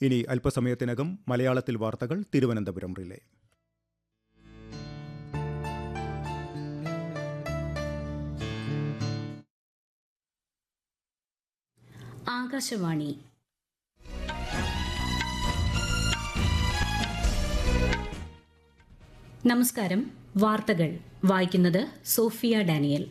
ഇനി അല്പസമയത്തിനകം മലയാളത്തിൽ വാർത്തകൾ തിരുവനന്തപുരം റിലേ ആകാശവാണി നമസ്കാരം വാർത്തകൾ വായിക്കുന്നത് സോഫിയ ഡാനിയൽ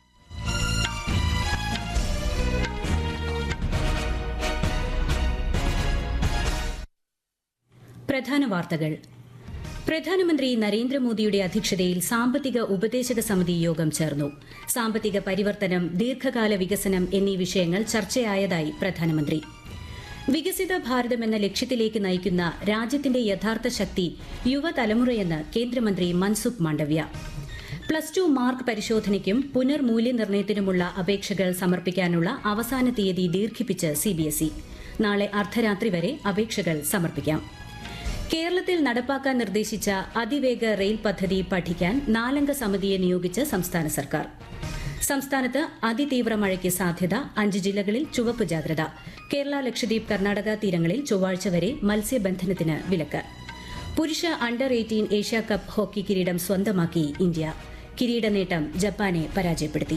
പ്രധാന വാർത്തകൾ പ്രധാനമന്ത്രി നരേന്ദ്രമോദിയുടെ അധ്യക്ഷതയിൽ സാമ്പത്തിക ഉപദേശക സമിതി യോഗം ചേർന്നു സാമ്പത്തിക പരിവർത്തനം ദീർഘകാല വികസനം എന്നീ വിഷയങ്ങൾ ചർച്ചയായതായി പ്രധാനമന്ത്രി വികസിത ഭാരതം എന്ന ലക്ഷ്യത്തിലേക്ക് നയിക്കുന്ന രാജ്യത്തിന്റെ യഥാർത്ഥ ശക്തി യുവതലമുറയെന്ന് കേന്ദ്രമന്ത്രി Mansukh Mandaviya plus two mark പരിശോധനയ്ക്കും പുനർമൂല്യനിർണ്ണയത്തിനുമുള്ള അപേക്ഷകൾ സമർപ്പിക്കാനുള്ള അവസാന തീയതി ദീർഘിപ്പിച്ച് സിബിഎസ്ഇ നാളെ അർദ്ധരാത്രി വരെ അപേക്ഷകൾ സമർപ്പിക്കാം കേരളത്തിൽ നടപ്പാക്കാൻ നിർദ്ദേശിച്ച അതിവേഗ റെയിൽ പദ്ധതി പഠിക്കാൻ നാലംഗ സമിതിയെ നിയോഗിച്ച് സംസ്ഥാന സർക്കാർ സംസ്ഥാനത്ത് അതിതീവ്ര മഴയ്ക്ക് സാധ്യത അഞ്ച് ജില്ലകളിൽ ചുവപ്പ് ജാഗ്രത കേരള ലക്ഷദ്വീപ് കർണാടക തീരങ്ങളിൽ ചൊവ്വാഴ്ച വരെ മത്സ്യബന്ധനത്തിന് വിലക്ക് പുരുഷ under eighteen Asia cup hockey കിരീടം സ്വന്തമാക്കി ഇന്ത്യ കിരീട നേട്ടം ജപ്പാനെ പരാജയപ്പെടുത്തി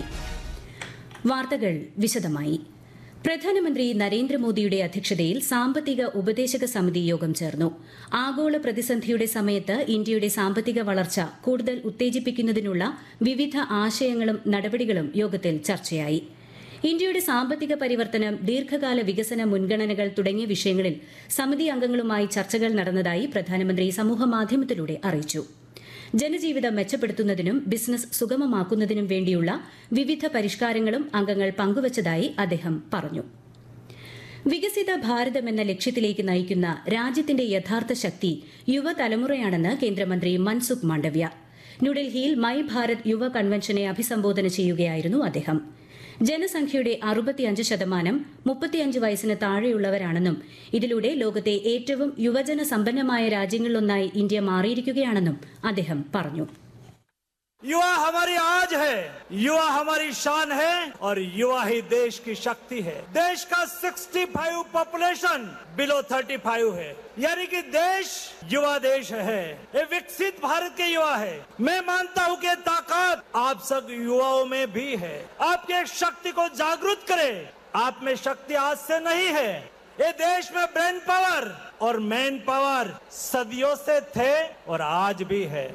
വാർത്തകൾ വിശദമായി പ്രധാനമന്ത്രി നരേന്ദ്രമോദിയുടെ അധ്യക്ഷതയിൽ സാമ്പത്തിക ഉപദേശക സമിതി യോഗം ചേർന്നു ആഗോള പ്രതിസന്ധിയുടെ സമയത്ത് ഇന്ത്യയുടെ സാമ്പത്തിക വളർച്ച കൂടുതൽ ഉത്തേജിപ്പിക്കുന്നതിനുള്ള വിവിധ ആശയങ്ങളും നടപടികളും യോഗത്തിൽ ചർച്ചയായി ഇന്ത്യയുടെ സാമ്പത്തിക പരിവർത്തനം ദീർഘകാല വികസന മുൻഗണനകൾ തുടങ്ങിയ വിഷയങ്ങളിൽ സമിതി അംഗങ്ങളുമായി ചർച്ചകൾ നടന്നതായി പ്രധാനമന്ത്രി സമൂഹമാധ്യമത്തിലൂടെ അറിയിച്ചു ജനജീവിതം മെച്ചപ്പെടുത്തുന്നതിനും ബിസിനസ് സുഗമമാക്കുന്നതിനും വേണ്ടിയുള്ള വിവിധ പരിഷ്കാരങ്ങളും അംഗങ്ങൾ പങ്കുവച്ചതായി അദ്ദേഹം പറഞ്ഞു വികസിത ഭാരതം എന്ന ലക്ഷ്യത്തിലേക്ക് നയിക്കുന്ന രാജ്യത്തിന്റെ യഥാർത്ഥ ശക്തി യുവതലമുറയാണെന്ന് കേന്ദ്രമന്ത്രി മൻസുഖ് മാണ്ഡവ്യ ന്യൂഡൽഹിയിൽ മൈ ഭാരത് യുവ കൺവെൻഷനെ അഭിസംബോധന ചെയ്യുകയായിരുന്നു അദ്ദേഹം ജനസംഖ്യയുടെ അറുപത്തിയഞ്ച് ശതമാനം മുപ്പത്തിയഞ്ച് വയസ്സിന് താഴെയുള്ളവരാണെന്നും ഇതിലൂടെ ലോകത്തെ ഏറ്റവും യുവജന സമ്പന്നമായ രാജ്യങ്ങളിലൊന്നായി ഇന്ത്യ മാറിയിരിക്കുകയാണെന്നും അദ്ദേഹം പറഞ്ഞു युवा हमारी आज है युवा हमारी शान है और युवा ही देश की शक्ति है देश का 65 पॉपुलेशन बिलो 35 है यानी कि देश युवा देश है ये विकसित भारत के युवा है मैं मानता हूँ कि ताकत आप सब युवाओं में भी है आपके शक्ति को जागृत करे आप में शक्ति आज से नहीं है ये देश में ब्रेन पावर और मैन पावर सदियों से थे और आज भी है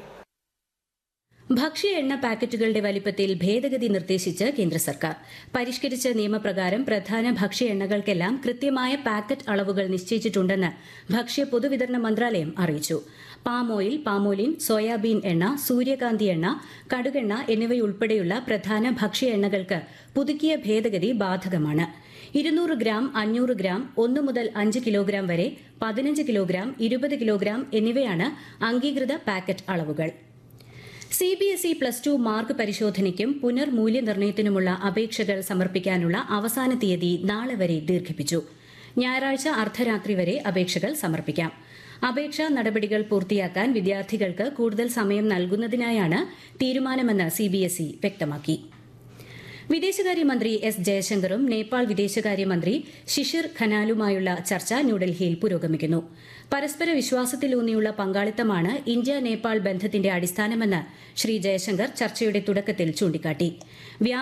ഭക്ഷ്യ എണ്ണ പാക്കറ്റുകളുടെ വലിപ്പത്തിൽ ഭേദഗതി നിർദ്ദേശിച്ച് കേന്ദ്ര സർക്കാർ പരിഷ്കരിച്ച നിയമപ്രകാരം പ്രധാന ഭക്ഷ്യ എണ്ണകൾക്കെല്ലാം കൃത്യമായ പാക്കറ്റ് അളവുകൾ നിശ്ചയിച്ചിട്ടുണ്ടെന്ന് ഭക്ഷ്യ പൊതുവിതരണ മന്ത്രാലയം അറിയിച്ചു പാം ഓയിൽ പാമോലിൻ സോയാബീൻ എണ്ണ സൂര്യകാന്തി എണ്ണ കടുകെണ്ണ എന്നിവയുൾപ്പെടെയുള്ള പ്രധാന ഭക്ഷ്യ എണ്ണകൾക്ക് പുതുക്കിയ ഭേദഗതി ബാധകമാണ് ഇരുന്നൂറ് ഗ്രാം അഞ്ഞൂറ് ഗ്രാം ഒന്ന് മുതൽ അഞ്ച് കിലോഗ്രാം വരെ പതിനഞ്ച് കിലോഗ്രാം ഇരുപത് കിലോഗ്രാം എന്നിവയാണ് അംഗീകൃത പാക്കറ്റ് അളവുകൾ C B S E plus two mark പരിശോധനയ്ക്കും പുനർമൂല്യനിർണ്ണയത്തിനുമുള്ള അപേക്ഷകൾ സമർപ്പിക്കാനുള്ള അവസാന തീയതി നാളെ വരെ ദീർഘിപ്പിച്ചു ഞായറാഴ്ച അർദ്ധരാത്രി വരെ അപേക്ഷകൾ സമർപ്പിക്കാം അപേക്ഷാ നടപടികൾ പൂർത്തിയാക്കാൻ വിദ്യാർത്ഥികൾക്ക് കൂടുതൽ സമയം നൽകുന്നതിനായാണ് തീരുമാനമെന്ന് സി ബി എസ് ഇ വ്യക്തമാക്കി വിദേശകാര്യമന്ത്രി എസ് ജയശങ്കറും നേപ്പാൾ വിദേശകാര്യമന്ത്രി ശിഷിർ ഖനാലുമായുള്ള ചർച്ച ന്യൂഡൽഹിയിൽ പുരോഗമിക്കുന്നു പരസ്പര വിശ്വാസത്തിലൂന്നിയുള്ള പങ്കാളിത്തമാണ് ഇന്ത്യ നേപ്പാൾ ബന്ധത്തിന്റെ അടിസ്ഥാനമെന്ന് ശ്രീ ജയശങ്കർ ചർച്ചയുടെ തുടക്കത്തിൽ ചൂണ്ടിക്കാട്ടി